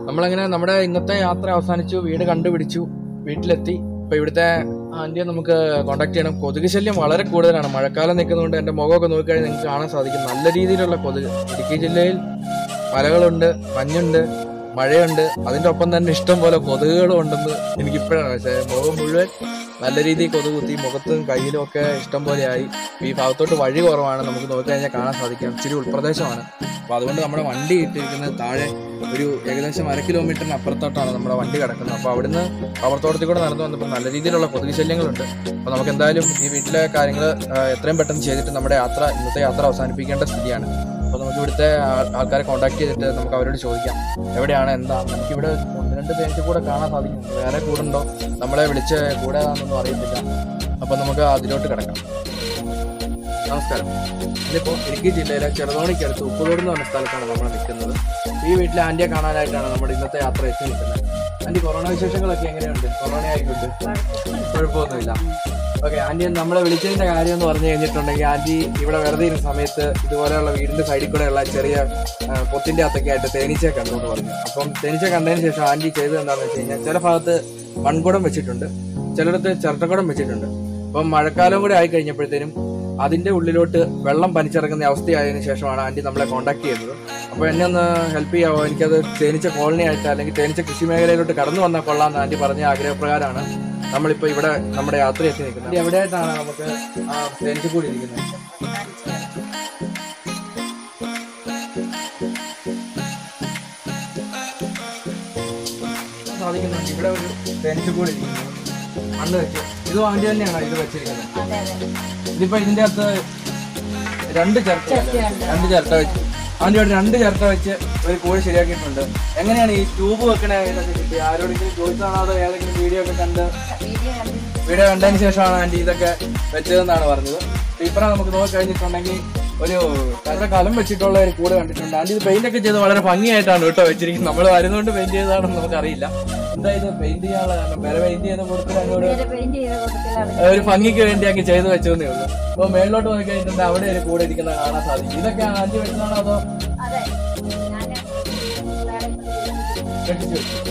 നമ്മളങ്ങനെ നമ്മുടെ ഇന്നത്തെ യാത്ര അവസാനിച്ചു വീട് കണ്ടുപിടിച്ചു വീട്ടിലെത്തി ഇപ്പൊ ഇവിടുത്തെ ആന്റിയെ നമുക്ക് കോണ്ടാക്ട് ചെയ്യണം കൊതുക് ശല്യം വളരെ കൂടുതലാണ് മഴക്കാലം നിൽക്കുന്നതുകൊണ്ട് എന്റെ മുഖമൊക്കെ നോക്കിക്കഴിഞ്ഞാൽ നിങ്ങൾക്ക് കാണാൻ സാധിക്കും നല്ല രീതിയിലുള്ള കൊതുക് ഇടുക്കി ജില്ലയിൽ മലകളുണ്ട് മഞ്ഞുണ്ട് മഴയുണ്ട് അതിന്റെ ഒപ്പം തന്നെ ഇഷ്ടം പോലെ കൊതുകുകളും ഉണ്ടെന്ന് എനിക്കിപ്പോഴാണ് പക്ഷേ മുഖം മുഴുവൻ നല്ല രീതിയിൽ കൊതുക് കുത്തി മുഖത്തും കയ്യിലും ഒക്കെ ഇഷ്ടം പോലെയായി ഈ ഭാഗത്തോട്ട് വഴി കുറവാണ് നമുക്ക് നോക്കിക്കഴിഞ്ഞാൽ കാണാൻ സാധിക്കാം ഇച്ചിരി ഉൾപ്രദേശമാണ് അപ്പോൾ അതുകൊണ്ട് നമ്മുടെ വണ്ടി ഇട്ടിരിക്കുന്നത് താഴെ ഒരു ഏകദേശം അര കിലോമീറ്ററിന് അപ്പുറത്തോട്ടാണ് നമ്മുടെ വണ്ടി കിടക്കുന്നത് അപ്പോൾ അവിടുന്ന് റബ്ബർ തോട്ടത്തിൽ കൂടെ നടന്നു വന്നപ്പോൾ നല്ല രീതിയിലുള്ള കൊതുക് ശല്യങ്ങളുണ്ട് അപ്പോൾ നമുക്ക് എന്തായാലും ഈ വീട്ടിലെ കാര്യങ്ങൾ എത്രയും പെട്ടെന്ന് ചെയ്തിട്ട് നമ്മുടെ യാത്ര ഇന്നത്തെ യാത്ര അവസാനിപ്പിക്കേണ്ട സ്ഥിതിയാണ് അപ്പോൾ നമുക്ക് ഇവിടുത്തെ ആ- ആൾക്കാരെ കോൺടാക്ട് ചെയ്തിട്ട് നമുക്ക് അവരോട് ചോദിക്കാം എവിടെയാണ് എന്താ നമുക്കിവിടെ ഒന്ന് രണ്ട് പേർക്ക് കൂടെ കാണാൻ സാധിക്കും വേറെ കൂടുണ്ടോ നമ്മളെ വിളിച്ച് കൂടെ ആണെന്നൊന്നും അറിയത്തില്ല അപ്പോൾ നമുക്ക് അതിലോട്ട് കിടക്കാം നമസ്കാരം ഇതിപ്പോൾ ഇടുക്കി ജില്ലയിലെ ചെറുതോണിക്കടുത്ത് ഉപ്പുതോട് എന്ന് പറഞ്ഞ സ്ഥലത്താണ് നമ്മൾ നിൽക്കുന്നത് ഈ വീട്ടിലെ ആന്റിയെ കാണാനായിട്ടാണ് നമ്മുടെ ഇന്നത്തെ യാത്ര എത്തി നിൽക്കുന്നത് ആന്റി കൊറോണ വിശേഷങ്ങളൊക്കെ എങ്ങനെയുണ്ട് കൊറോണ ആയിക്കൊണ്ട് കുഴപ്പമൊന്നുമില്ല ഓക്കെ ആന്റി നമ്മളെ വിളിച്ചതിന്റെ കാര്യം എന്ന് പറഞ്ഞു കഴിഞ്ഞിട്ടുണ്ടെങ്കിൽ ആന്റി ഇവിടെ വെറുതെ ഇരുന്ന സമയത്ത് ഇതുപോലെയുള്ള വീടിന്റെ സൈഡിൽ കൂടെയുള്ള ചെറിയ ആ, പൊത്തിന്റെ അകത്തൊക്കെ ആയിട്ട് തേനീച്ചയെ കണ്ടു എന്ന് പറഞ്ഞു അപ്പം തേനീച്ച കണ്ടതിന് ശേഷം ആന്റി ചെയ്തത് എന്താണെന്ന് വെച്ച് കഴിഞ്ഞാൽ ചില ഭാഗത്ത് മൺകുടം വെച്ചിട്ടുണ്ട് ചിലയിടത്ത് ചിരട്ടക്കുടം വെച്ചിട്ടുണ്ട് അപ്പം മഴക്കാലം കൂടെ ആയി കഴിഞ്ഞപ്പോഴത്തേനും അതിന്റെ ഉള്ളിലോട്ട് വെള്ളം പനിച്ചിറങ്ങുന്ന അവസ്ഥയായതിനു ശേഷമാണ് ആന്റി നമ്മളെ കോൺടാക്ട് ചെയ്യുന്നത് അപ്പോൾ എന്നെ ഒന്ന് ഹെൽപ്പ് ചെയ്യാവോ എനിക്കത് തേനീച്ച കോളനി ആയിട്ട് അല്ലെങ്കിൽ തേനീച്ച കൃഷി മേഖലയിലോട്ട് കടന്നു വന്നാൽ കൊള്ളാമെന്ന് ആന്റി പറഞ്ഞ ആഗ്രഹപ്രകാരമാണ് നമ്മളിപ്പോൾ ഇവിടെ നമ്മുടെ യാത്ര എത്തി നിൽക്കുന്നത് ആന്റി എവിടെയായിട്ടാണ് നമുക്ക് ആ തേനീച്ച കൂടി ഇരിക്കുന്നത് സാധിക്കുന്നുണ്ട് ഇവിടെ ഒരു തേനീച്ച കൂടി ഇരിക്കുന്നു മണ്ണ് വെച്ച് ഇതും ആന്റി തന്നെയാണോ ഇത് വെച്ചിരിക്കുന്നത് അതെ അതെ ഇതിപ്പോ ഇതിന്റെ അകത്ത് രണ്ട് ചിരട്ട രണ്ട് ചിരട്ട വെച്ച് അതിന്റെ അവിടെ രണ്ട് ചിരട്ട വെച്ച് ഒരു കൂട് ശരിയാക്കിയിട്ടുണ്ട് എങ്ങനെയാണ് ഈ ട്യൂബ് വെക്കണേ ഇതൊക്കെ കിട്ടി ആരോടെങ്കിലും ചോദിച്ചാണോ അതോ ഏതെങ്കിലും വീഡിയോ ഒക്കെ കണ്ട് വീഡിയോ കണ്ടിട്ട് വീഡിയോ കണ്ടതിന് ശേഷമാണ് ആന്റി ഇതൊക്കെ വെച്ചതെന്നാണ് പറഞ്ഞത് ഇപ്പറ നമുക്ക് നോക്കി കഴിഞ്ഞിട്ടുണ്ടെങ്കിൽ ഒരു കരുടെ കലം വെച്ചിട്ടുള്ള ഒരു കൂട് കണ്ടിട്ടുണ്ട് ആന്റി ഇത് പെയിന്റ് ഒക്കെ ചെയ്ത് വളരെ ഭംഗിയായിട്ടാണ് കേട്ടോ വെച്ചിരിക്കുന്നത് നമ്മൾ വരുന്നതുകൊണ്ട് പെയിന്റ് ചെയ്തതാണെന്ന് നമുക്കറിയില്ല എന്താ ഇത് പെയിന്റ് ചെയ്യാനുള്ള കാരണം വേറെ പെയിന്റ് ചെയ്ത കൊടുത്തിട്ട് അങ്ങോട്ട് വേറെ പെയിന്റ് ചെയ്ത കൂട്ടത്തിലാണ് ഒരു ഭംഗിക്ക് വേണ്ടി അങ്ങ് ചെയ്തു വെച്ചതേ ഉള്ളൂ അപ്പൊ മേളിലോട്ട് പോയി കഴിഞ്ഞിട്ടുണ്ട് അവിടെ ഒരു കൂടെ ഇരിക്കുന്ന കാണാൻ സാധിക്കും ഇതൊക്കെ ആദ്യം വെച്ചതാണോ അതോ അതെ ഞാൻ പിള്ളേരെ കൊണ്ട് കെട്ടിച്ചു വെച്ചു?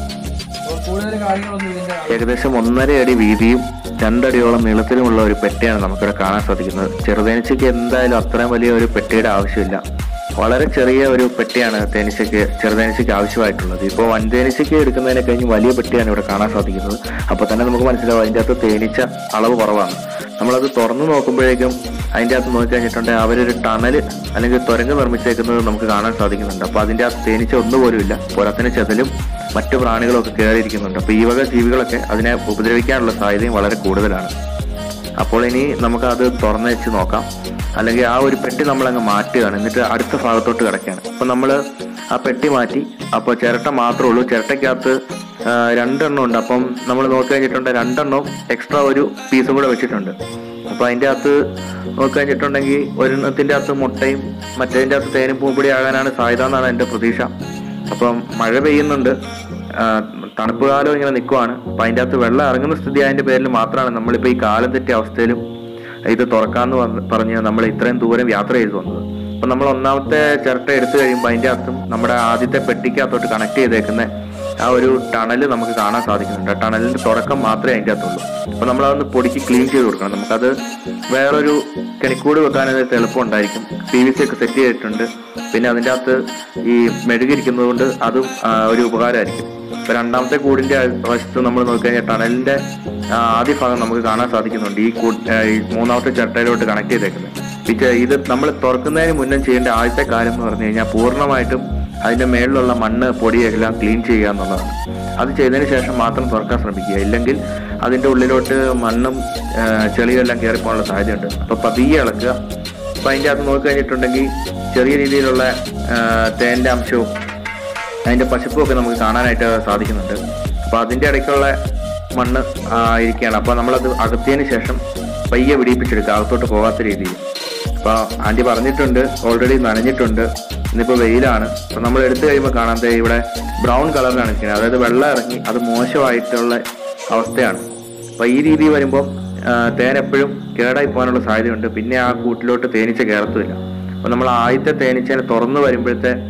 അപ്പൊ കൂടുതൽ കാര്യങ്ങളൊന്നും ഇതിന്റെ ഏകദേശം ഒന്നര അടി വീതിയും രണ്ടടിയോളം നീളത്തിലുമുള്ള ഒരു പെട്ടിയാണ് നമുക്കിവിടെ കാണാൻ സാധിക്കുന്നത് ചെറുതേനീച്ചയ്ക്ക് എന്തായാലും അത്രയും വലിയ ഒരു പെട്ടിയുടെ ആവശ്യമില്ല വളരെ ചെറിയ ഒരു പെട്ടിയാണ് തേനീച്ചയ്ക്ക് ചെറുതേനീച്ചയ്ക്ക് ആവശ്യമായിട്ടുള്ളത് ഇപ്പോൾ വൻതേനീച്ചയ്ക്ക് എടുക്കുന്നതിനെ കഴിഞ്ഞ് വലിയ പെട്ടിയാണ് ഇവിടെ കാണാൻ സാധിക്കുന്നത് അപ്പോൾ തന്നെ നമുക്ക് മനസ്സിലാവും അതിൻ്റെ അകത്ത് തേനീച്ച അളവ് കുറവാണ് നമ്മളത് തുറന്നു നോക്കുമ്പോഴേക്കും അതിൻ്റെ അകത്ത് നോക്കിക്കഴിഞ്ഞിട്ടുണ്ടെങ്കിൽ അവരൊരു ടണൽ അല്ലെങ്കിൽ തുരങ്ക് നിർമ്മിച്ചേക്കുന്നത് നമുക്ക് കാണാൻ സാധിക്കുന്നുണ്ട് അപ്പോൾ അതിൻ്റെ അകത്ത് തേനീച്ച ഒന്നുപോലും ഇല്ല പുറത്തിന് ചെതലും മറ്റു പ്രാണികളൊക്കെ കയറിയിരിക്കുന്നുണ്ട് അപ്പോൾ ഈ വക ജീവികളൊക്കെ അതിനെ ഉപദ്രവിക്കാനുള്ള സാധ്യതയും വളരെ കൂടുതലാണ് അപ്പോൾ ഇനി നമുക്ക് അത് തുറന്നു വെച്ച് നോക്കാം അല്ലെങ്കിൽ ആ ഒരു പെട്ടി നമ്മളങ്ങ് മാറ്റുകയാണ് എന്നിട്ട് അടുത്ത ഭാഗത്തോട്ട് കിടക്കുകയാണ് അപ്പോൾ നമ്മൾ ആ പെട്ടി മാറ്റി അപ്പോൾ ചിരട്ട മാത്രമേ ഉള്ളൂ ചിരട്ടയ്ക്കകത്ത് ആ, രണ്ടെണ്ണം ഉണ്ട് അപ്പം നമ്മൾ നോക്കി കഴിഞ്ഞിട്ടുണ്ട് രണ്ടെണ്ണം എക്സ്ട്രാ ഒരു പീസും കൂടെ വെച്ചിട്ടുണ്ട് അപ്പോൾ അതിൻ്റെ അകത്ത് നോക്കി കഴിഞ്ഞിട്ടുണ്ടെങ്കിൽ ഒരെണ്ണത്തിൻ്റെ അകത്ത് മുട്ടയും മറ്റേതിൻ്റെ അകത്ത് തേനും പൂമ്പൊടി ആകാനാണ് സാധ്യത എന്നാണ് എൻ്റെ പ്രതീക്ഷ അപ്പം മഴ പെയ്യുന്നുണ്ട് ആ, തണുപ്പ് കാലം ഇങ്ങനെ നിൽക്കുവാണ് അപ്പം അതിൻ്റെ അകത്ത് വെള്ളം ഇറങ്ങുന്ന സ്ഥിതി അതിൻ്റെ പേരിൽ മാത്രമാണ് നമ്മളിപ്പോൾ ഈ കാലം തെറ്റിയ അവസ്ഥയിലും ഇത് തുറക്കാമെന്ന് വന്ന് പറഞ്ഞ് നമ്മൾ ഇത്രയും ദൂരം യാത്ര ചെയ്തു വന്നത് അപ്പം നമ്മൾ ഒന്നാമത്തെ ചിരട്ട എടുത്തു കഴിയുമ്പോൾ അതിൻ്റെ അകത്തും നമ്മുടെ ആദ്യത്തെ പെട്ടിക്കകത്തോട്ട് കണക്ട് ചെയ്തേക്കുന്ന ആ ഒരു ടണൽ നമുക്ക് കാണാൻ സാധിക്കുന്നുണ്ട് ആ ടണലിന്റെ തുടക്കം മാത്രമേ അതിൻ്റെ അകത്തുള്ളൂ അപ്പോൾ നമ്മളതൊന്ന് പൊടിക്ക് ക്ലീൻ ചെയ്ത് കൊടുക്കണം നമുക്കത് വേറൊരു കെണിക്കൂട് വെക്കാനായിട്ട് എളുപ്പമുണ്ടായിരിക്കും പി വി സി ഒക്കെ സെറ്റ് ചെയ്തിട്ടുണ്ട് പിന്നെ അതിൻ്റെ അകത്ത് ഈ മെഴുകിരിക്കുന്നത് കൊണ്ട് അതും ആ, ഒരു ഉപകാരമായിരിക്കും ഇപ്പൊ രണ്ടാമത്തെ കൂടിന്റെ വശത്ത് നമ്മൾ നോക്കിക്കഴിഞ്ഞാൽ ടണലിന്റെ ആ, ആദ്യ ഭാഗം നമുക്ക് കാണാൻ സാധിക്കുന്നുണ്ട് ഈ കൂ ആ, ഈ മൂന്നാമത്തെ ചട്ടയിലോട്ട് കണക്ട് ചെയ്തേക്കുന്നത് ഈ ചെ- ഇത് നമ്മൾ തുറക്കുന്നതിന് മുന്നേ ചെയ്യേണ്ട ആദ്യത്തെ കാര്യം എന്ന് പറഞ്ഞു കഴിഞ്ഞാൽ പൂർണ്ണമായിട്ടും അതിന്റെ മേളിലുള്ള മണ്ണ് പൊടിയെല്ലാം ക്ലീൻ ചെയ്യുക എന്നുള്ളതാണ് അത് ചെയ്തതിന് ശേഷം മാത്രം തുറക്കാൻ ശ്രമിക്കുക ഇല്ലെങ്കിൽ അതിന്റെ ഉള്ളിലോട്ട് മണ്ണും ആ, ചെളിയും എല്ലാം കയറിപ്പോകാനുള്ള സാധ്യതയുണ്ട് അപ്പൊ പതിയെ ഇളക്കുക അപ്പൊ അതിന്റെ അകത്ത് നോക്കിക്കഴിഞ്ഞിട്ടുണ്ടെങ്കിൽ ചെറിയ രീതിയിലുള്ള ആ, തേന്റെ അംശവും അതിന്റെ പശുപ്പും ഒക്കെ നമുക്ക് കാണാനായിട്ട് സാധിക്കുന്നുണ്ട് അപ്പൊ അതിന്റെ ഇടയ്ക്കുള്ള മണ്ണ് ആ, ഇരിക്കുകയാണ് അപ്പൊ നമ്മളത് അകത്തിയതിന് ശേഷം പയ്യെ വിടിയിപ്പിച്ചെടുക്കുക അകത്തോട്ട് പോകാത്ത രീതിയിൽ അപ്പൊ ആന്റി പറഞ്ഞിട്ടുണ്ട് ഓൾറെഡി നനഞ്ഞിട്ടുണ്ട് ഇന്നിപ്പോ വെയിലാണ് അപ്പൊ നമ്മൾ എടുത്തു കഴിയുമ്പോൾ കാണാൻ ദേ ഇവിടെ ബ്രൗൺ കളറിലാണ് ഇരിക്കുന്നത് അതായത് വെള്ളം ഇറങ്ങി അത് മോശമായിട്ടുള്ള അവസ്ഥയാണ് അപ്പൊ ഈ രീതി വരുമ്പോൾ തേൻ എപ്പോഴും കേടായി പോകാനുള്ള സാധ്യതയുണ്ട് പിന്നെ ആ കൂട്ടിലോട്ട് തേനീച്ച കയറത്തുമില്ല അപ്പൊ നമ്മൾ ആദ്യത്തെ തേനീച്ചനെ തുറന്നു വരുമ്പോഴത്തെ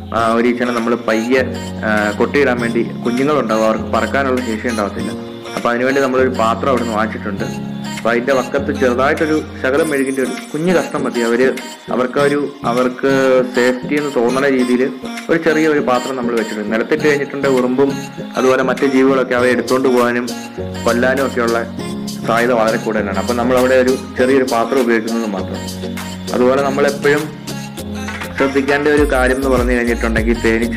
ആ, ഒരു ഈച്ചനെ നമ്മൾ പയ്യെ ആ, കൊട്ടിയിടാൻ വേണ്ടി കുഞ്ഞുങ്ങളുണ്ടാവും അവർക്ക് പറക്കാനുള്ള ശേഷി ഉണ്ടാവത്തില്ല അപ്പൊ അതിനുവേണ്ടി നമ്മളൊരു പാത്രം അവിടെ നിന്ന് വാങ്ങിച്ചിട്ടുണ്ട് അപ്പൊ അതിന്റെ വക്കത്ത് ചെറുതായിട്ടൊരു ശകലം മെഴുകിന്റെ ഒരു കുഞ്ഞു കഷ്ണം മതി അവര് അവർക്ക് ഒരു അവർക്ക് സേഫ്റ്റി എന്ന് തോന്നുന്ന രീതിയിൽ ഒരു ചെറിയ ഒരു പാത്രം നമ്മൾ വെച്ചിട്ടുണ്ട് നിലത്തിട്ട് കഴിഞ്ഞിട്ടുണ്ട് ഉറുമ്പും അതുപോലെ മറ്റു ജീവികളൊക്കെ അവയെ എടുത്തുകൊണ്ട് പോകാനും കൊല്ലാനും ഒക്കെയുള്ള സാധ്യത വളരെ കൂടുതലാണ് അപ്പൊ നമ്മൾ അവിടെ ഒരു ചെറിയൊരു പാത്രം ഉപയോഗിക്കുന്നത് മാത്രം അതുപോലെ നമ്മൾ എപ്പോഴും ശ്രദ്ധിക്കേണ്ട ഒരു കാര്യം എന്ന് പറഞ്ഞു കഴിഞ്ഞിട്ടുണ്ടെങ്കിൽ തേനീച്ച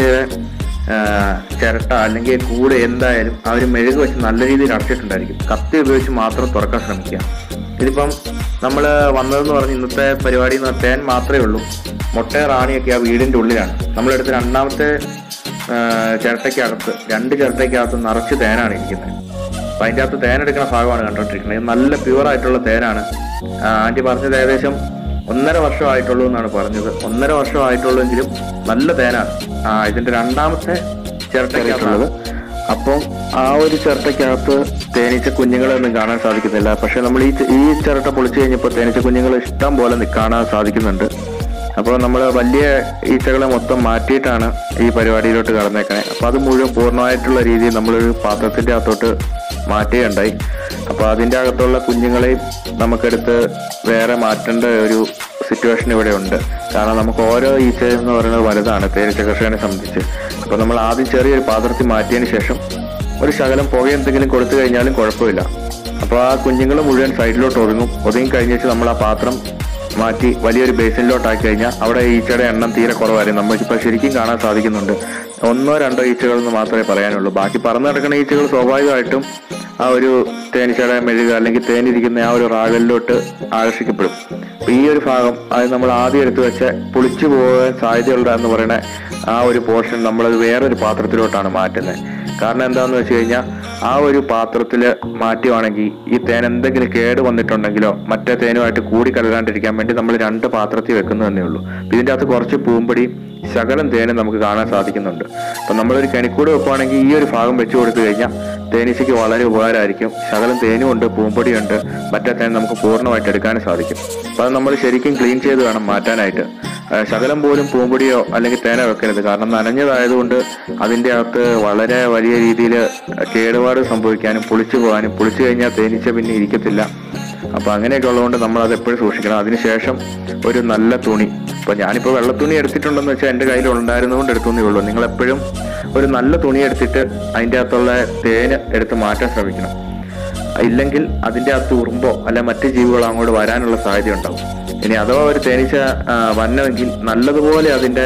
ചിരട്ട അല്ലെങ്കിൽ കൂട് എന്തായാലും ആ ഒരു മെഴുക് വെച്ച് നല്ല രീതിയിൽ അടച്ചിട്ടുണ്ടായിരിക്കും കത്തി ഉപയോഗിച്ച് മാത്രം തുറക്കാൻ ശ്രമിക്കുക ഇതിപ്പം നമ്മൾ വന്നതെന്ന് പറഞ്ഞ് ഇന്നത്തെ പരിപാടി എന്ന് പറഞ്ഞാൽ തേൻ മാത്രമേ ഉള്ളൂ മുട്ട റാണിയൊക്കെ ആ വീടിന്റെ ഉള്ളിലാണ് നമ്മളെടുത്ത് രണ്ടാമത്തെ ആ, ചിരട്ടയ്ക്കകത്ത് രണ്ട് ചിരട്ടയ്ക്കകത്ത് നിറച്ച് തേനാണ് ഇരിക്കുന്നത് അപ്പൊ അതിൻ്റെ അകത്ത് തേനെടുക്കുന്ന ഭാഗമാണ് കണ്ടോണ്ടിരിക്കുന്നത് ഇത് നല്ല പ്യുവർ ആയിട്ടുള്ള തേനാണ് ആ, ആന്റി പറഞ്ഞത് ഏകദേശം ഒന്നര വർഷമായിട്ടുള്ളൂ എന്നാണ് പറഞ്ഞത് ഒന്നര വർഷമായിട്ടുള്ളെങ്കിലും നല്ല തേനാണ് ആ ഇതിന്റെ രണ്ടാമത്തെ ചിരട്ടയ്ക്കകത്തുള്ളത് അപ്പം ആ ഒരു ചിരട്ടയ്ക്കകത്ത് തേനീച്ച കുഞ്ഞുങ്ങളൊന്നും കാണാൻ സാധിക്കുന്നില്ല പക്ഷെ നമ്മൾ ഈ ഈ ചിരട്ട പൊളിച്ചു കഴിഞ്ഞപ്പോൾ തേനീച്ച കുഞ്ഞുങ്ങൾ ഇഷ്ടം പോലെ നി- കാണാൻ സാധിക്കുന്നുണ്ട് അപ്പോൾ നമ്മൾ വലിയ ഈച്ചകളെ മൊത്തം മാറ്റിയിട്ടാണ് ഈ പരിപാടിയിലോട്ട് കടന്നേക്കണേ അപ്പോൾ അത് മുഴുവൻ പൂർണ്ണമായിട്ടുള്ള രീതിയിൽ നമ്മളൊരു പാത്രത്തിന്റെ അകത്തോട്ട് മാറ്റുകയുണ്ടായി അപ്പോൾ അതിൻ്റെ അകത്തുള്ള കുഞ്ഞുങ്ങളെയും നമുക്കെടുത്ത് വേറെ മാറ്റേണ്ട ഒരു സിറ്റുവേഷൻ ഇവിടെ ഉണ്ട് കാരണം നമുക്ക് ഓരോ ഈച്ച എന്ന് പറയുന്നത് വലുതാണ് തേനീച്ച കർഷകനെ സംബന്ധിച്ച് അപ്പോൾ നമ്മൾ ആദ്യം ചെറിയൊരു പാത്രത്തിൽ മാറ്റിയതിന് ശേഷം ഒരു ശകലം പുക എന്തെങ്കിലും കൊടുത്തു കഴിഞ്ഞാലും കുഴപ്പമില്ല അപ്പോൾ ആ കുഞ്ഞുങ്ങൾ മുഴുവൻ സൈഡിലോട്ട് ഒതുങ്ങും ഒതുങ്ങി കഴിഞ്ഞിട്ട് നമ്മൾ ആ പാത്രം മാറ്റി വലിയൊരു ബേസിനിലോട്ടാക്കി കഴിഞ്ഞാൽ അവിടെ ഈച്ചയുടെ എണ്ണം തീരെ കുറവായിരുന്നു നമുക്കിപ്പോൾ ശരിക്കും കാണാൻ സാധിക്കുന്നുണ്ട് ഒന്നോ രണ്ടോ ഈച്ചകൾ എന്ന് മാത്രമേ പറയാനുള്ളൂ ബാക്കി പറന്നു കിടക്കുന്ന ഈച്ചകൾ സ്വാഭാവികമായിട്ടും ആ ഒരു തേനീച്ചയുടെ മെഴുക അല്ലെങ്കിൽ തേനിരിക്കുന്ന ആ ഒരു റാഗലിലോട്ട് ആകർഷിക്കപ്പെടും അപ്പൊ ഈ ഒരു ഭാഗം അത് നമ്മൾ ആദ്യം എടുത്തു വെച്ച പുളിച്ചു പോകാൻ സാധ്യതയുള്ള എന്ന് പറയുന്ന ആ ഒരു പോർഷൻ നമ്മളത് വേറൊരു പാത്രത്തിലോട്ടാണ് മാറ്റുന്നത് കാരണം എന്താണെന്ന് വെച്ച് കഴിഞ്ഞാൽ ആ ഒരു പാത്രത്തിൽ മാറ്റുവാണെങ്കിൽ ഈ തേൻ എന്തെങ്കിലും കേട് വന്നിട്ടുണ്ടെങ്കിലോ മറ്റേ തേനുമായിട്ട് കൂടി കലരാണ്ടിരിക്കാൻ വേണ്ടി നമ്മൾ രണ്ട് പാത്രത്തിൽ വെക്കുന്നതന്നെ ഉള്ളൂ അപ്പൊ ഇതിൻ്റെ അകത്ത് കുറച്ച് പൂമ്പടി ശകലം തേനും നമുക്ക് കാണാൻ സാധിക്കുന്നുണ്ട് അപ്പൊ നമ്മളൊരു കണിക്കൂട് വെക്കുവാണെങ്കിൽ ഈ ഒരു ഭാഗം വെച്ച് കൊടുത്തു കഴിഞ്ഞാൽ തേനീച്ചയ്ക്ക് വളരെ ഉപകാരമായിരിക്കും ശകലം തേനും ഉണ്ട് പൂമ്പൊടിയുണ്ട് മറ്റേ തേൻ നമുക്ക് പൂർണ്ണമായിട്ട് എടുക്കാനും സാധിക്കും അപ്പൊ അത് നമ്മൾ ശരിക്കും ക്ലീൻ ചെയ്ത് വേണം മാറ്റാനായിട്ട് ആ, ശകലം പോലും പൂമ്പൊടിയോ അല്ലെങ്കിൽ തേനോ വെക്കരുത് കാരണം നനഞ്ഞതായതുകൊണ്ട് അതിൻ്റെ അകത്ത് വളരെ വലിയ രീതിയിൽ കേടുപാട് സംഭവിക്കാനും പുളിച്ചു പോകാനും പുളിച്ചു കഴിഞ്ഞാൽ തേനീച്ച പിന്നെ ഇരിക്കത്തില്ല അപ്പൊ അങ്ങനെയൊക്കെ ഉള്ളതുകൊണ്ട് നമ്മൾ അത് എപ്പോഴും സൂക്ഷിക്കണം അതിനുശേഷം ഒരു നല്ല തുണി ഇപ്പൊ ഞാനിപ്പോ വെള്ളത്തുണി എടുത്തിട്ടുണ്ടെന്ന് വെച്ചാൽ എന്റെ കയ്യിൽ ഉണ്ടായിരുന്നതുകൊണ്ട് എടുത്തേ ഉള്ളൂ നിങ്ങൾ എപ്പോഴും ഒരു നല്ല തുണി എടുത്തിട്ട് അതിൻ്റെ അകത്തുള്ള തേന് എടുത്ത് മാറ്റാൻ ശ്രമിക്കണം ഇല്ലെങ്കിൽ അതിൻ്റെ അകത്ത് ഉറുമ്പോ അല്ല മറ്റു ജീവികളോ അങ്ങോട്ട് വരാനുള്ള സാധ്യത ഉണ്ടാവും ഇനി അഥവാ ഒരു തേനീച്ച ആ, വരണമെങ്കിൽ നല്ലതുപോലെ അതിൻ്റെ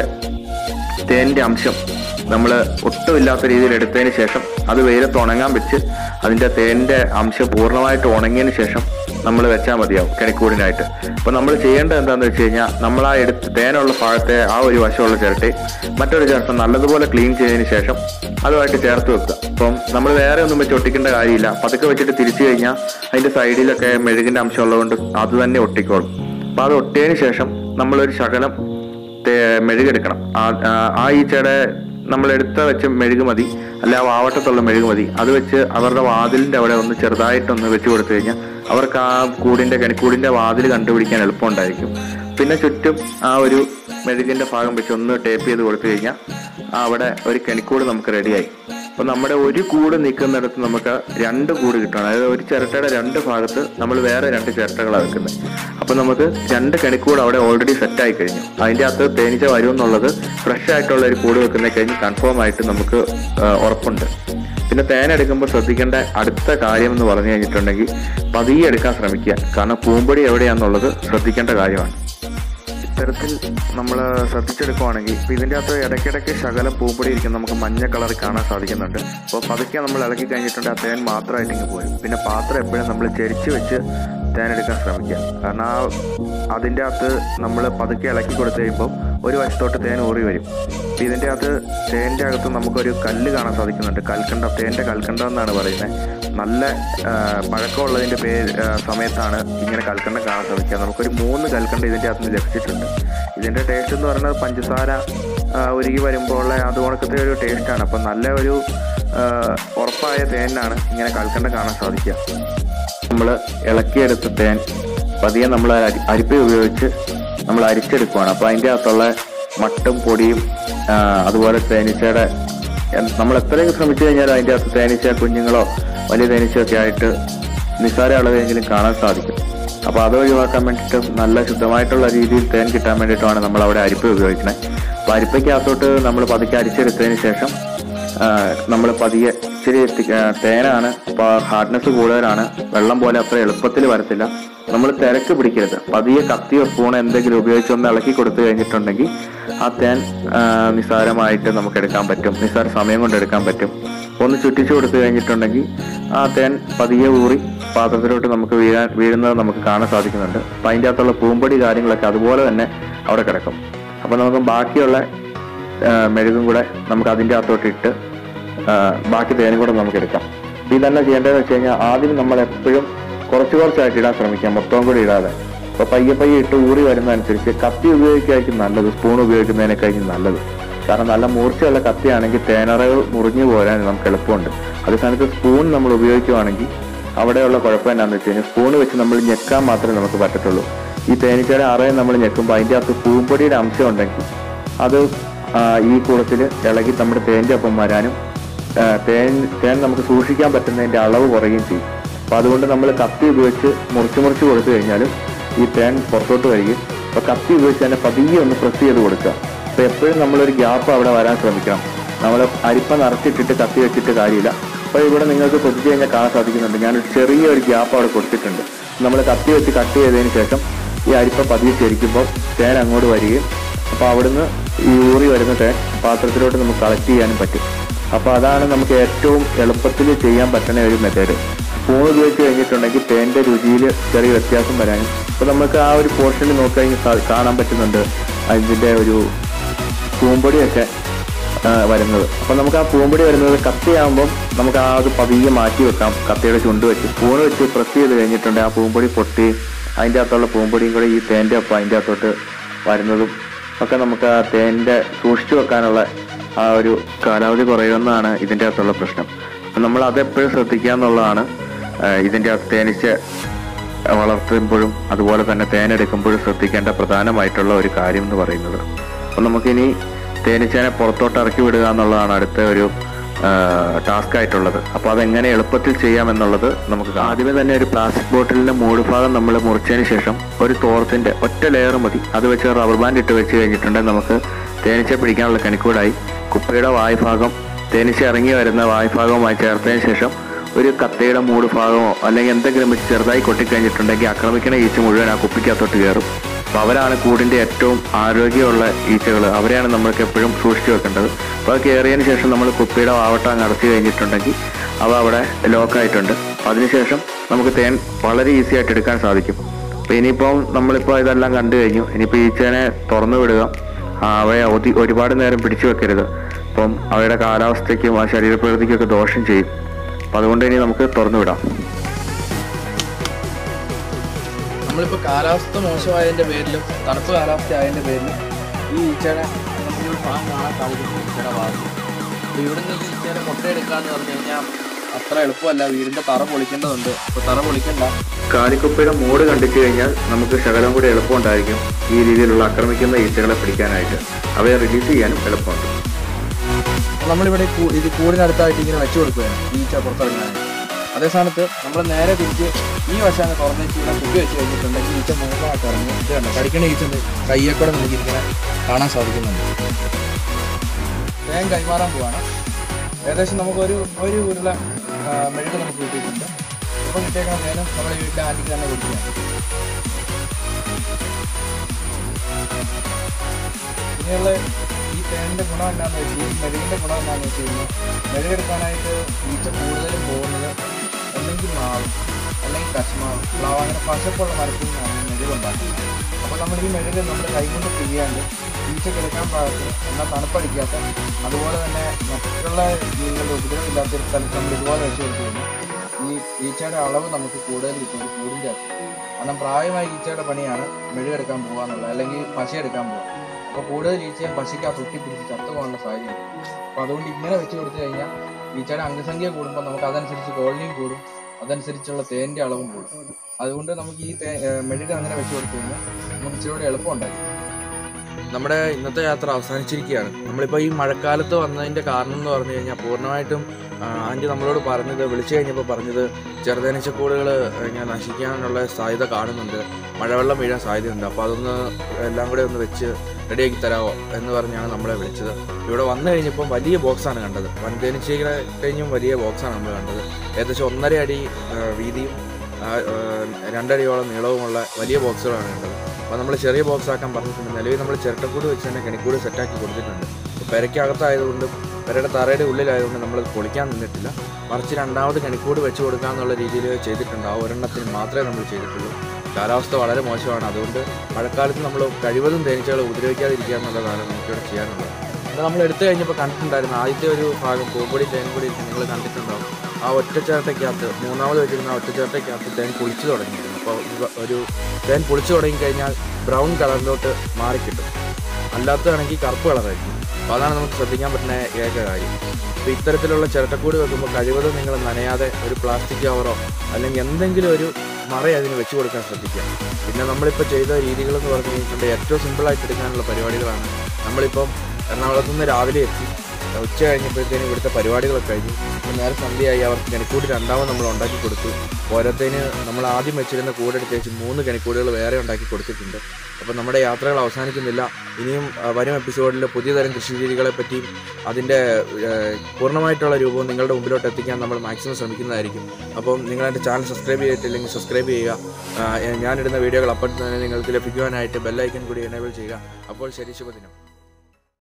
തേനിന്റെ അംശം നമ്മൾ ഒട്ടുമില്ലാത്ത രീതിയിൽ എടുത്തതിന് ശേഷം അത് വെയിലത്ത് ഉണങ്ങാൻ വെച്ച് അതിന്റെ തേനിന്റെ അംശം പൂർണ്ണമായിട്ട് ഉണങ്ങിയതിന് ശേഷം നമ്മൾ വെച്ചാൽ മതിയാവും കിണിക്കൂടിനായിട്ട് അപ്പൊ നമ്മൾ ചെയ്യേണ്ടത് എന്താണെന്ന് വെച്ച് കഴിഞ്ഞാൽ നമ്മൾ ആ എടുത്ത് തേനുള്ള ഭാഗത്തെ ആ ഒരു വശമുള്ള ചിരട്ടെ മറ്റൊരു ചിരട്ട നല്ലതുപോലെ ക്ലീൻ ചെയ്തതിന് ശേഷം അതുമായിട്ട് ചേർത്ത് വെക്കുക അപ്പം നമ്മൾ വേറെ ഒന്നും വെച്ച് ഒട്ടിക്കേണ്ട കാര്യമില്ല പതുക്കെ വെച്ചിട്ട് തിരിച്ചു കഴിഞ്ഞാൽ അതിന്റെ സൈഡിലൊക്കെ മെഴുകിന്റെ അംശം ഉള്ളതുകൊണ്ട് അത് തന്നെ ഒട്ടിക്കോളും അപ്പൊ അത് ഒട്ടിയതിന് ശേഷം നമ്മളൊരു ശകലം തേ- മെഴുകെടുക്കണം ആ- ആ- ആ ഈച്ചയുടെ നമ്മൾ എടുത്ത വെച്ച മെഴുക് മതി അല്ല ആ വാവട്ടത്തുള്ള മെഴുക് മതി അത് വെച്ച് അവരുടെ വാതിലിന്റെ അവിടെ ഒന്ന് ചെറുതായിട്ടൊന്ന് വെച്ച് കൊടുത്തു കഴിഞ്ഞാൽ അവർക്ക് ആ കൂടിന്റെ കണിക്കൂടിന്റെ വാതിൽ കണ്ടുപിടിക്കാൻ എളുപ്പമുണ്ടായിരിക്കും പിന്നെ ചുറ്റും ആ ഒരു മെഴുകിന്റെ ഭാഗം വെച്ച് ഒന്ന് ടേപ്പ് ചെയ്ത് കൊടുത്തു കഴിഞ്ഞാൽ അവിടെ ഒരു കണിക്കൂട് നമുക്ക് റെഡിയായി അപ്പൊ നമ്മുടെ ഒരു കൂട് നിൽക്കുന്നിടത്ത് നമുക്ക് രണ്ട് കൂട് കിട്ടണം അതായത് ഒരു ചിരട്ടയുടെ രണ്ട് ഭാഗത്ത് നമ്മൾ വേറെ രണ്ട് ചിരട്ടകളാണ് വെക്കുന്നത് അപ്പൊ നമുക്ക് രണ്ട് കണിക്കൂട് അവിടെ ഓൾറെഡി സെറ്റ് ആയി കഴിഞ്ഞു അതിന്റെ അകത്ത് തേനീച്ച വരും എന്നുള്ളത് ഫ്രഷ് ആയിട്ടുള്ള ഒരു കൂട് വെക്കുന്ന കഴിഞ്ഞ് കൺഫേം ആയിട്ട് നമുക്ക് ആ, ഉറപ്പുണ്ട് പിന്നെ തേൻ എടുക്കുമ്പോൾ ശ്രദ്ധിക്കേണ്ട അടുത്ത കാര്യം എന്ന് പറഞ്ഞു കഴിഞ്ഞിട്ടുണ്ടെങ്കിൽ പതിയെ എടുക്കാൻ ശ്രമിക്കുക കാരണം പൂമ്പൊടി എവിടെയാണെന്നുള്ളത് ശ്രദ്ധിക്കേണ്ട കാര്യമാണ് ഇത്തരത്തിൽ നമ്മൾ ശ്രദ്ധിച്ചെടുക്കുവാണെങ്കിൽ ഇപ്പൊ ഇതിൻ്റെ അകത്ത് ഇടയ്ക്കിടയ്ക്ക് ശകലം പൂപ്പൊടി ഇരിക്കും നമുക്ക് മഞ്ഞ കളറിൽ കാണാൻ സാധിക്കുന്നുണ്ട് അപ്പോൾ പതുക്കെ നമ്മൾ ഇളക്കി കഴിഞ്ഞിട്ടുണ്ടെങ്കിൽ ആ തേൻ മാത്രമായിട്ട് ഇങ്ങ് പോരും പിന്നെ പാത്രം എപ്പോഴും നമ്മൾ ചെരിച്ച് വെച്ച് തേൻ എടുക്കാൻ ശ്രമിക്കുക കാരണം ആ അതിൻ്റെ അകത്ത് നമ്മൾ പതുക്കെ ഇളക്കി കൊടുത്തു കഴിയുമ്പോൾ ഒരു വശത്തോട്ട് തേൻ ഊറി വരും ഇപ്പൊ ഇതിൻ്റെ അകത്ത് തേൻ്റെ അകത്ത് നമുക്കൊരു കല്ല് കാണാൻ സാധിക്കുന്നുണ്ട് കൽക്കണ്ട തേൻ്റെ കൽക്കണ്ടം എന്നാണ് പറയുന്നത് നല്ല ആ, പഴക്കമുള്ളതിൻ്റെ പേര് ആ, സമയത്താണ് ഇങ്ങനെ കൽക്കണ്ടം കാണാൻ സാധിക്കുക നമുക്കൊരു മൂന്ന് കൽക്കണ്ടം ഇതിൻ്റെ അകത്ത് നിന്ന് ലഭിച്ചിട്ടുണ്ട് ഇതിൻ്റെ ടേസ്റ്റ് എന്ന് പറയുന്നത് പഞ്ചസാര ആ, ഉരുകി വരുമ്പോൾ ഉള്ള അത് കണക്കത്തെ ഒരു ടേസ്റ്റാണ് അപ്പം നല്ല ഒരു ആ, ഉറപ്പായ തേനിനാണ് ഇങ്ങനെ കൽക്കണ്ടം കാണാൻ സാധിക്കുക നമ്മൾ ഇളക്കിയെടുത്ത തേൻ പതിയെ നമ്മൾ അരിപ്പ ഉപയോഗിച്ച് നമ്മൾ അരിച്ചെടുക്കുവാണ് അപ്പോൾ അതിൻ്റെ അകത്തുള്ള മട്ടും പൊടിയും ആ, അതുപോലെ തേനീച്ചയുടെ എൻ- നമ്മൾ എത്രയും ശ്രമിച്ചു കഴിഞ്ഞാലും അതിൻ്റെ അകത്ത് തേനീച്ച കുഞ്ഞുങ്ങളോ വലിയ തേനീച്ചയൊക്കെ ആയിട്ട് നിസ്സാര അളവെങ്കിലും കാണാൻ സാധിക്കും അപ്പോൾ അത് ഒഴിവാക്കാൻ വേണ്ടിയിട്ട് നല്ല ശുദ്ധമായിട്ടുള്ള രീതിയിൽ തേൻ കിട്ടാൻ വേണ്ടിയിട്ടാണ് നമ്മൾ അവിടെ അരിപ്പ ഉപയോഗിക്കുന്നത് അപ്പോൾ അരിപ്പയ്ക്കകത്തോട്ട് നമ്മൾ പതുക്കെ അരിച്ചെടുത്തതിന് ശേഷം നമ്മൾ പതിയെ ഇച്ചിരി എത്തി- ആ, തേനാണ് അപ്പോൾ ഹാർഡ്നെസ് കൂടുതലാണ് വെള്ളം പോലെ അത്ര എളുപ്പത്തിൽ വരത്തില്ല നമ്മൾ തിരക്ക് പിടിക്കരുത് പതിയെ കത്തിയോ സ്പൂണോ എന്തെങ്കിലും ഉപയോഗിച്ച് ഒന്ന് ഇളക്കി കൊടുത്തു കഴിഞ്ഞിട്ടുണ്ടെങ്കിൽ ആ തേൻ ആ, നിസ്സാരമായിട്ട് നമുക്ക് എടുക്കാൻ പറ്റും നിസ്സാര സമയം കൊണ്ട് എടുക്കാൻ പറ്റും ഒന്ന് ചുറ്റിച്ചു കൊടുത്തു കഴിഞ്ഞിട്ടുണ്ടെങ്കിൽ ആ തേൻ പതിയെ ഊറി പാത്രത്തിലോട്ട് നമുക്ക് വീഴാൻ വീഴുന്നത് നമുക്ക് കാണാൻ സാധിക്കുന്നുണ്ട് അപ്പം അതിൻ്റെ അകത്തുള്ള പൂമ്പൊടി കാര്യങ്ങളൊക്കെ അതുപോലെ തന്നെ അവിടെ കിടക്കും അപ്പോൾ നമുക്ക് ബാക്കിയുള്ള ആ, മെഴുകും കൂടെ നമുക്ക് അതിൻ്റെ അകത്തോട്ട് ഇട്ട് ആ, ബാക്കി തേനും കൂടെ നമുക്ക് എടുക്കാം ഇതന്നെ ചെയ്യേണ്ടതെന്ന് വെച്ച് കഴിഞ്ഞാൽ ആദ്യം നമ്മൾ എപ്പോഴും കുറച്ച് കുറച്ചായിട്ട് ഇടാൻ ശ്രമിക്കാം മൊത്തം കൂടി ഇടാതെ അപ്പോൾ പയ്യെ പയ്യെ ഇട്ട് ഊറി വരുന്നതനുസരിച്ച് കത്തി ഉപയോഗിക്കായിരിക്കും നല്ലത് സ്പൂൺ ഉപയോഗിക്കുന്നതിനേക്കാളും നല്ലത് കാരണം നല്ല മൂർച്ചയുള്ള കത്തിയാണെങ്കിൽ തേനറവ് മുറിഞ്ഞു പോരാൻ നമുക്ക് എളുപ്പമുണ്ട് അതേ സ്ഥാനത്ത് സ്പൂൺ നമ്മൾ ഉപയോഗിക്കുവാണെങ്കിൽ അവിടെയുള്ള കുഴപ്പം എന്നാന്ന് വെച്ച് കഴിഞ്ഞാൽ സ്പൂൺ വെച്ച് നമ്മൾ ഞെക്കാൻ മാത്രമേ നമുക്ക് പറ്റത്തുള്ളൂ ഈ തേനീച്ചയുടെ അറയെ നമ്മൾ ഞെക്കുമ്പോൾ അതിൻ്റെ അകത്ത് പൂമ്പൊടിയുടെ അംശം ഉണ്ടെങ്കിൽ അത് ആ, ഈ കൂടത്തിൽ ഇളകി നമ്മുടെ തേൻ്റെ ഒപ്പം വരാനും ആ, തേൻ തേൻ നമുക്ക് സൂക്ഷിക്കാൻ പറ്റുന്നതിൻ്റെ അളവ് കുറയുകയും ചെയ്യും അപ്പോൾ അതുകൊണ്ട് നമ്മൾ കത്തി ഉപയോഗിച്ച് മുറിച്ച് മുറിച്ച് കൊടുത്തു കഴിഞ്ഞാലും ഈ തേൻ പുറത്തോട്ട് വരികയും അപ്പോൾ കത്തി ഉപയോഗിച്ച് തന്നെ പതിയെ ഒന്ന് പ്രസ് ചെയ്ത് കൊടുക്കുക അപ്പോൾ എപ്പോഴും നമ്മളൊരു ഗ്യാപ്പ് അവിടെ വരാൻ ശ്രമിക്കണം നമ്മൾ അരിപ്പ നിറച്ചിട്ടിട്ട് കത്തി വെച്ചിട്ട് കാര്യമില്ല അപ്പോൾ ഇവിടെ നിങ്ങൾക്ക് ശ്രദ്ധിച്ച് കഴിഞ്ഞാൽ കാണാൻ സാധിക്കുന്നുണ്ട് ഞാനൊരു ചെറിയൊരു ഗ്യാപ്പ് അവിടെ കൊടുത്തിട്ടുണ്ട് നമ്മൾ കത്തി വെച്ച് കട്ട് ചെയ്തതിന് ശേഷം ഈ അരിപ്പ പതിയെ ചരിക്കുമ്പോൾ തേൻ അങ്ങോട്ട് വരികയും അപ്പോൾ അവിടുന്ന് ഈ ഊറി വരുന്ന തേൻ പാത്രത്തിലോട്ട് നമുക്ക് കളക്ട് ചെയ്യാനും പറ്റും അപ്പോൾ അതാണ് നമുക്ക് ഏറ്റവും എളുപ്പത്തിൽ ചെയ്യാൻ പറ്റുന്ന ഒരു മെത്തേഡ് സ്പൂൺ ഉപയോഗിച്ച് കഴിഞ്ഞിട്ടുണ്ടെങ്കിൽ തേൻ്റെ രുചിയിൽ ചെറിയ വ്യത്യാസം വരാനും അപ്പോൾ നമുക്ക് ആ ഒരു പോർഷനിൽ നോക്കിക്കഴിഞ്ഞാൽ സാ- കാണാൻ പറ്റുന്നുണ്ട് അതിൻ്റെ ഒരു പൂമ്പൊടിയൊക്കെ ആ, വരുന്നത് അപ്പം നമുക്ക് ആ പൂമ്പൊടി വരുന്നത് കത്തിയാകുമ്പം നമുക്ക് ആ അത് പതിയെ മാറ്റി വെക്കാം കത്തിയുടെ ചുണ്ട് വെച്ച് സ്പൂൺ വെച്ച് പ്രസ് ചെയ്ത് കഴിഞ്ഞിട്ടുണ്ടെങ്കിൽ ആ പൂമ്പൊടി പൊട്ടി അതിൻ്റെ അകത്തുള്ള പൂമ്പൊടിയും കൂടെ ഈ തേൻ്റെ ഒപ്പം അതിൻ്റെ അകത്തോട്ട് വരുന്നതും ഒക്കെ നമുക്ക് ആ തേൻ്റെ സൂക്ഷിച്ചു വെക്കാനുള്ള ആ ഒരു കാലാവധി കുറയുമെന്നാണ് ഇതിൻ്റെ അകത്തുള്ള പ്രശ്നം അപ്പം നമ്മൾ അതെപ്പോഴും ശ്രദ്ധിക്കുക എന്നുള്ളതാണ് ആ, ഇതിൻ്റെ അകത്ത് തേനീച്ച വളർത്തുമ്പോഴും അതുപോലെ തന്നെ തേനെടുക്കുമ്പോഴും ശ്രദ്ധിക്കേണ്ട പ്രധാനമായിട്ടുള്ള ഒരു കാര്യം എന്ന് പറയുന്നത് അപ്പം നമുക്കിനി തേനീച്ചേനെ പുറത്തോട്ട് ഇറക്കി വിടുക എന്നുള്ളതാണ് അടുത്ത ഒരു ടാസ്ക് ആയിട്ടുള്ളത് അപ്പോൾ അതെങ്ങനെ എളുപ്പത്തിൽ ചെയ്യാമെന്നുള്ളത് നമുക്ക് കാണാം. ആദ്യമേ തന്നെ ഒരു പ്ലാസ്റ്റിക് ബോട്ടിലിന്റെ മൂട് ഭാഗം നമ്മൾ മുറിച്ചതിന് ശേഷം ഒരു തോർത്തിന്റെ ഒറ്റ ലെയർ മതി അത് വെച്ച് റബ്ബർ ബാൻഡ് ഇട്ട് വെച്ച് കഴിഞ്ഞിട്ടുണ്ടെങ്കിൽ നമുക്ക് തേനീച്ച പിടിക്കാനുള്ള കണിക്കൂടായി കുപ്പിയുടെ വായ്ഭാഗം തേനീച്ച ഇറങ്ങി വരുന്ന വായ്ഭാഗവുമായി ചേർത്തതിന് ശേഷം ഒരു കത്തയുടെ മൂട് ഭാഗമോ അല്ലെങ്കിൽ എന്തെങ്കിലും വെച്ച് ചെറുതായി കൊട്ടിക്കഴിഞ്ഞിട്ടുണ്ടെങ്കിൽ ആക്രമിക്കുന്ന ഈച്ച മുഴുവൻ ആ കുപ്പിക്കകത്തോട്ട് കയറും അപ്പോൾ അവരാണ് കൂടിൻ്റെ ഏറ്റവും ആരോഗ്യമുള്ള ഈച്ചകൾ അവരെയാണ് നമ്മൾക്ക് എപ്പോഴും സൂക്ഷിച്ചു വെക്കേണ്ടത് അപ്പോൾ അത് കയറിയതിന് ശേഷം നമ്മൾ കുപ്പിയുടെ വാവട്ട അങ്ങ് അടച്ചു കഴിഞ്ഞിട്ടുണ്ടെങ്കിൽ അവ അവിടെ ലോക്കായിട്ടുണ്ട് അതിനുശേഷം നമുക്ക് തേൻ വളരെ ഈസി ആയിട്ട് എടുക്കാൻ സാധിക്കും അപ്പോൾ ഇനിയിപ്പം നമ്മളിപ്പോൾ ഇതെല്ലാം കണ്ടു കഴിഞ്ഞു ഇനിയിപ്പോൾ ഈച്ചേനെ തുറന്നു വിടുക ആ, അവയെ ഒതി ഒരുപാട് നേരം പിടിച്ചു വെക്കരുത് അപ്പം അവയുടെ കാലാവസ്ഥയ്ക്കും ആ ശരീരപ്രകൃതിക്കും ഒക്കെ ദോഷം ചെയ്യും അപ്പം അതുകൊണ്ട് ഇനി നമുക്ക് തുറന്നു വിടാം നമ്മളിപ്പോൾ കാലാവസ്ഥ മോശമായതിൻ്റെ പേരിലും തണുപ്പ് കാലാവസ്ഥ ആയതിൻ്റെ പേരിലും ഈ ഈച്ചയുടെ നമുക്കൊരു ഫാം കാണാൻ സാധിക്കും ഈച്ചയുടെ ഭാഗത്ത് അപ്പോൾ ഇവിടുന്ന് ഈ ഈച്ചയുടെ മുട്ടയെടുക്കാന്ന് പറഞ്ഞു കഴിഞ്ഞാൽ അത്ര എളുപ്പമല്ല വീടിൻ്റെ തറ പൊളിക്കേണ്ടതുണ്ട് അപ്പോൾ തറ പൊളിക്കണ്ട കാലിക്കുപ്പയുടെ മൂട് കണ്ടിച്ചു കഴിഞ്ഞാൽ നമുക്ക് ശകലം കൂടി എളുപ്പമുണ്ടായിരിക്കും ഈ രീതിയിലുള്ള ആക്രമിക്കുന്ന ഈച്ചകളെ പിടിക്കാനായിട്ട് അവയെ റിലീസ് ചെയ്യാനും എളുപ്പമുണ്ട് അപ്പോൾ നമ്മളിവിടെ കൂ- ഇത് കൂടിനടുത്തായിട്ട് ഇങ്ങനെ വെച്ച് കൊടുക്കുകയാണ് ഈ ഈച്ച പുറത്തിറങ്ങാനായിട്ട് അതേ സ്ഥാനത്ത് നമ്മൾ നേരെ തിരിച്ച് ഈ വശാണ് തുറന്നിട്ട് ഇവിടെ കുപ്പി വെച്ച് കഴിഞ്ഞിട്ടുണ്ടെങ്കിൽ ഈച്ച മുഖമായിട്ട് ഇറങ്ങി ഇത് കണ്ടോ കടിക്കണ ഈച്ച കയ്യെ കൂടെ നമുക്ക് ഇങ്ങനെ കാണാൻ സാധിക്കുന്നുണ്ട് വേഗം കൈമാറാൻ പോവാണ് ഏകദേശം നമുക്കൊരു ഒരു ഉരുള ആ, മെഴുക് നമുക്ക് കിട്ടിയിട്ടുണ്ട് അപ്പോൾ കിട്ടിയേക്കണ നേരം നമ്മുടെ വീട്ടിലെ ആൻറ്റിക്ക് തന്നെ കൊടുക്കുകയാണ് പിന്നെയുള്ള ഈ തേനിൻ്റെ ഗുണം എന്താണെന്ന് വെച്ച് ഈ മെഴുകിൻ്റെ ഗുണം എന്താണെന്ന് വെച്ച് കഴിഞ്ഞാൽ മെഴുകെടുക്കാനായിട്ട് ഈച്ച കൂടുതലും പോകുന്നത് ഒന്നെങ്കിൽ മാവ് അല്ലെങ്കിൽ കശ്മാവ് പ്ലാവ് അങ്ങനെ പശപ്പുള്ള മരത്തിൽ നിന്നാണ് ഈ മെഴുക് ഉണ്ടാക്കുന്നത് അപ്പോൾ നമ്മൾ ഈ മെഴുക് നമ്മൾ കൈകൊണ്ട് പിഴിയാണ്ട് ഈച്ചക്ക് എടുക്കാൻ പാകത്തിന് എന്നാൽ തണുപ്പടിക്കാത്ത അതുപോലെ തന്നെ മറ്റുള്ള ജീവികളുടെ ഉപദ്രവമില്ലാത്ത ഒരു സ്ഥലത്ത് നമ്മൾ ഇതുപോലെ വെച്ച് കൊടുത്തു കഴിഞ്ഞാൽ ഈ ഈച്ചയുടെ അളവ് നമുക്ക് കൂടുതൽ കിട്ടും ഒരു കൂടിൻ്റെ അകത്ത് കാരണം പ്രായമായ ഈച്ചയുടെ പണിയാണ് മെഴുകെടുക്കാൻ പോകുക എന്നുള്ളത് അല്ലെങ്കിൽ പശ എടുക്കാൻ പോകുക അപ്പോൾ കൂടുതൽ ഈച്ചയെ പശയ്ക്ക് ആ തൊട്ടി പിടിച്ച് ചത്തു പോകാനുള്ള സാധ്യത അപ്പോൾ അതുകൊണ്ട് ഇങ്ങനെ വെച്ച് കൊടുത്തു കഴിഞ്ഞാൽ ഈച്ചയുടെ അംഗസംഖ്യ കൂടുമ്പോൾ നമുക്ക് അതനുസരിച്ച് കോളനിയും കൂടും അതനുസരിച്ചുള്ള തേൻ്റെ അളവും കൂടും അതുകൊണ്ട് നമുക്ക് ഈ തേ ഏർ മെഴുക് അങ്ങനെ വെച്ച് കൊടുത്തു കഴിഞ്ഞാൽ നമുക്ക് ഇച്ചിരി കൂടെ എളുപ്പമുണ്ടായിരിക്കും നമ്മുടെ ഇന്നത്തെ യാത്ര അവസാനിച്ചിരിക്കുകയാണ് നമ്മളിപ്പോൾ ഈ മഴക്കാലത്ത് വന്നതിൻ്റെ കാരണം എന്ന് പറഞ്ഞു കഴിഞ്ഞാൽ പൂർണ്ണമായിട്ടും ആ, ആൻറ്റി നമ്മളോട് പറഞ്ഞത് വിളിച്ചു കഴിഞ്ഞപ്പോൾ പറഞ്ഞത് ചെറുതേനീച്ചക്കൂടുകൾ ഇങ്ങനെ നശിക്കാനുള്ള സാധ്യത കാണുന്നുണ്ട് മഴവെള്ളം വീഴാൻ സാധ്യതയുണ്ട് അപ്പോൾ അതൊന്ന് എല്ലാം കൂടെ ഒന്ന് വെച്ച് റെഡിയാക്കി തരാമോ എന്ന് പറഞ്ഞാണ് നമ്മളെ വിളിച്ചത് ഇവിടെ വന്നു കഴിഞ്ഞപ്പോൾ വലിയ ബോക്സാണ് കണ്ടത് വൻതേനീച്ചകളെ കഴിഞ്ഞും വലിയ ബോക്സാണ് നമ്മൾ കണ്ടത് ഏകദേശം ഒന്നര അടി ആ, വീതിയും ആ, ആ, രണ്ടടിയോളം നീളവുമുള്ള വലിയ ബോക്സുകളാണ് കണ്ടത് അപ്പോൾ നമ്മൾ ചെറിയ ബോക്സ് ആക്കാൻ പറഞ്ഞിട്ടുണ്ട് നിലവിൽ നമ്മൾ ചിരട്ടക്കൂട് വെച്ച് തന്നെ കണിക്കൂട് സെറ്റാക്കി കൊടുത്തിട്ടുണ്ട് പെരയ്ക്കകത്തായതുകൊണ്ടും പെരയുടെ തറയുടെ ഉള്ളിലായതുകൊണ്ട് നമ്മൾ പൊളിക്കാൻ നിന്നിട്ടില്ല മറിച്ച് രണ്ടാമത് കണിക്കൂട് വെച്ച് കൊടുക്കാന്നുള്ള രീതിയിൽ ചെയ്തിട്ടുണ്ട് ആ ഒരെണ്ണത്തിന് മാത്രമേ നമ്മൾ ചെയ്തിട്ടുള്ളൂ കാലാവസ്ഥ വളരെ മോശമാണ് അതുകൊണ്ട് മഴക്കാലത്ത് നമ്മൾ കഴിവതും തേനീച്ചകളെ ഉപദ്രവിക്കാതിരിക്കുക എന്നുള്ളതാണ് നമുക്കിവിടെ ചെയ്യാനുള്ളത് അത് നമ്മൾ എടുത്തു കഴിഞ്ഞപ്പോൾ കണ്ടിട്ടുണ്ടായിരുന്നു ആദ്യത്തെ ഒരു ഭാഗം പൂമ്പൊടി തേൻപൊടി നിങ്ങൾ കണ്ടിട്ടുണ്ടാവും ആ ഒറ്റച്ചേർട്ടയ്ക്കകത്ത് മൂന്നാമത് വെച്ചിരുന്ന ആ ഒറ്റച്ചേർട്ടയ്ക്കകത്ത് തേൻ പൊളിച്ചു തുടങ്ങിയിരുന്നു അപ്പോൾ ഇവ ഒരു തേൻ പൊളിച്ചു തുടങ്ങി കഴിഞ്ഞാൽ ബ്രൗൺ കളറിലോട്ട് മാറിക്കിട്ടും അല്ലാത്തതാണെങ്കിൽ കറുപ്പ് കളറായിരിക്കും അപ്പോൾ അതാണ് നമുക്ക് ശ്രദ്ധിക്കാൻ പറ്റുന്ന ഏക കാര്യം അപ്പോൾ ഇത്തരത്തിലുള്ള ചിരട്ടക്കൂട് വെക്കുമ്പോൾ കഴിവതും നിങ്ങൾ നനയാതെ ഒരു പ്ലാസ്റ്റിക് കവറോ അല്ലെങ്കിൽ എന്തെങ്കിലും ഒരു മറ അതിന് വെച്ച് കൊടുക്കാൻ ശ്രദ്ധിക്കുക പിന്നെ നമ്മളിപ്പോൾ ചെയ്ത രീതികളെന്ന് പറഞ്ഞു കഴിഞ്ഞിട്ടുണ്ടെങ്കിൽ ഏറ്റവും സിമ്പിളായിട്ട് എടുക്കാനുള്ള പരിപാടികളാണ് നമ്മളിപ്പം എറണാകുളത്ത് നിന്ന് രാവിലെ എത്തി ഉച്ച കഴിഞ്ഞപ്പോഴത്തേനും ഇവിടുത്തെ പരിപാടികളൊക്കെ കഴിഞ്ഞു അപ്പോൾ നേരെ സന്ധ്യയായി അവർക്ക് കണിക്കൂട് രണ്ടാമത് നമ്മൾ ഉണ്ടാക്കി കൊടുത്തു ഓരോത്തേന് നമ്മൾ ആദ്യം വെച്ചിരുന്ന കൂടെടുത്ത് വെച്ച് മൂന്ന് കണിക്കൂടുകൾ വേറെ ഉണ്ടാക്കി കൊടുത്തിട്ടുണ്ട് അപ്പോൾ നമ്മുടെ യാത്രകൾ അവസാനിക്കുന്നില്ല ഇനിയും ആ, വരും എപ്പിസോഡിൽ പുതിയ തരം കൃഷി രീതികളെ പറ്റിയും അതിൻ്റെ ഏഹ്, പൂർണ്ണമായിട്ടുള്ള രൂപവും നിങ്ങളുടെ മുമ്പിലോട്ട് എത്തിക്കാൻ നമ്മൾ മാക്സിമം ശ്രമിക്കുന്നതായിരിക്കും അപ്പം നിങ്ങൾ എൻ്റെ ചാനൽ സബ്സ്ക്രൈബ് ചെയ്തിട്ടില്ലെങ്കിൽ സബ്സ്ക്രൈബ് ചെയ്യുക ആ, ഞാനിടുന്ന വീഡിയോകൾ അപ്പോൾ തന്നെ നിങ്ങൾക്ക് ലഭിക്കുവാനായിട്ട് ബെല്ലൈക്കൻ കൂടി എനേബിൾ ചെയ്യുക അപ്പോൾ ശരി ശുഭദിനം